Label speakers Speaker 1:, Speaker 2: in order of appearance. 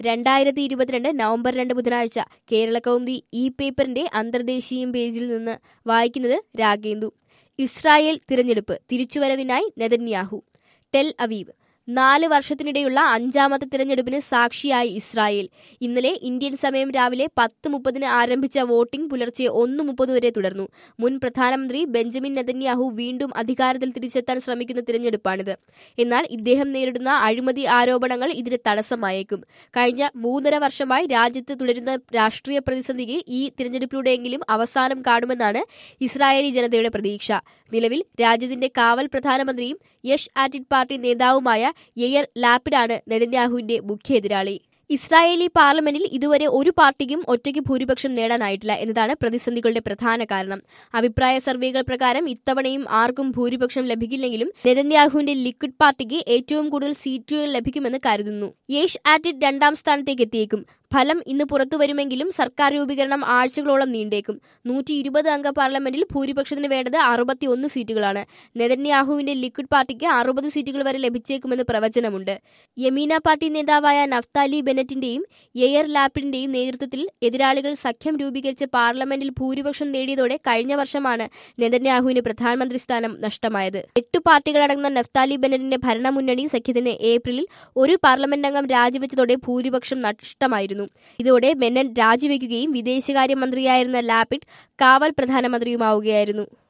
Speaker 1: രണ്ടായിരത്തി ഇരുപത്തിരണ്ട് നവംബർ രണ്ട് ബുധനാഴ്ച കേരള കൗമുദി ഈ പേപ്പറിന്റെ അന്തർദേശീയം പേജിൽ നിന്ന് വായിക്കുന്നത് രാഗേന്ദു ഇസ്രായേൽ തിരഞ്ഞെടുപ്പ് തിരിച്ചുവരവിനായി നെതന്യാഹു ടെൽ അവീവ് നാല് വർഷത്തിനിടെയുള്ള അഞ്ചാമത്തെ തിരഞ്ഞെടുപ്പിന് സാക്ഷിയായി ഇസ്രായേൽ ഇന്നലെ ഇന്ത്യൻ സമയം രാവിലെ പത്ത് മുപ്പതിന് ആരംഭിച്ച വോട്ടിംഗ് പുലർച്ചെ ഒന്ന് മുപ്പത് വരെ തുടർന്നു മുൻ പ്രധാനമന്ത്രി ബെഞ്ചമിൻ നെതന്യാഹു വീണ്ടും അധികാരത്തിൽ തിരിച്ചെത്താൻ ശ്രമിക്കുന്ന തിരഞ്ഞെടുപ്പാണിത് എന്നാൽ ഇദ്ദേഹം നേരിടുന്ന അഴിമതി ആരോപണങ്ങൾ ഇതിന് തടസ്സമായേക്കും കഴിഞ്ഞ മൂന്നര വർഷമായി രാജ്യത്ത് തുടരുന്ന രാഷ്ട്രീയ പ്രതിസന്ധിക്ക് ഈ തിരഞ്ഞെടുപ്പിലൂടെയെങ്കിലും അവസാനം കാണുമെന്നാണ് ഇസ്രായേലി ജനതയുടെ പ്രതീക്ഷ നിലവിൽ രാജ്യത്തിന്റെ കാവൽ പ്രധാനമന്ത്രിയും യഷ് ആറ്റിഡ് പാർട്ടി നേതാവുമായ യെയർ ലാപ്പിഡാണ് നെതന്യാഹുവിന്റെ മുഖ്യ എതിരാളി ഇസ്രായേലി പാർലമെന്റിൽ ഇതുവരെ ഒരു പാർട്ടിക്കും ഒറ്റയ്ക്ക് ഭൂരിപക്ഷം നേടാനായിട്ടില്ല എന്നതാണ് പ്രതിസന്ധികളുടെ പ്രധാന കാരണം അഭിപ്രായ സർവേകൾ പ്രകാരം ഇത്തവണയും ആർക്കും ഭൂരിപക്ഷം ലഭിക്കില്ലെങ്കിലും നെതന്യാഹുവിന്റെ ലിക്വിഡ് പാർട്ടിക്ക് ഏറ്റവും കൂടുതൽ സീറ്റുകൾ ലഭിക്കുമെന്ന് കരുതുന്നു യേഷ് ആറ്റിഡ് രണ്ടാം സ്ഥാനത്തേക്ക് എത്തിയേക്കും ഫലം ഇന്ന് പുറത്തുവരുമെങ്കിലും സർക്കാർ രൂപീകരണം ആഴ്ചകളോളം നീണ്ടേക്കും നൂറ്റി ഇരുപത് അംഗ പാർലമെന്റിൽ ഭൂരിപക്ഷത്തിന് വേണ്ടത് അറുപത്തിയൊന്ന് സീറ്റുകളാണ് നെതന്യാഹുവിന്റെ ലിക്വിഡ് പാർട്ടിക്ക് അറുപത് സീറ്റുകൾ വരെ ലഭിച്ചേക്കുമെന്ന് പ്രവചനമുണ്ട് യമീന പാർട്ടി നേതാവായ നഫ്താലി ബെനറ്റിന്റെയും എയർ ലാപ്പിന്റെയും നേതൃത്വത്തിൽ എതിരാളികൾ സഖ്യം രൂപീകരിച്ച് പാർലമെന്റിൽ ഭൂരിപക്ഷം നേടിയതോടെ കഴിഞ്ഞ വർഷമാണ് നെതന്യാഹുവിന് പ്രധാനമന്ത്രി സ്ഥാനം നഷ്ടമായത് എട്ട് പാർട്ടികളടങ്ങുന്ന നഫ്താലി ബെനറ്റിന്റെ ഭരണമുന്നണി സഖ്യത്തിന് ഏപ്രിലിൽ ഒരു പാർലമെന്റ് അംഗം രാജിവെച്ചതോടെ ഭൂരിപക്ഷം നഷ്ടമായിരുന്നു ഇതോടെ ബെന്നൻ രാജിവെക്കുകയും വിദേശകാര്യമന്ത്രിയായിരുന്ന ലാപ്പിഡ് കാവൽ പ്രധാനമന്ത്രിയുമാവുകയായിരുന്നു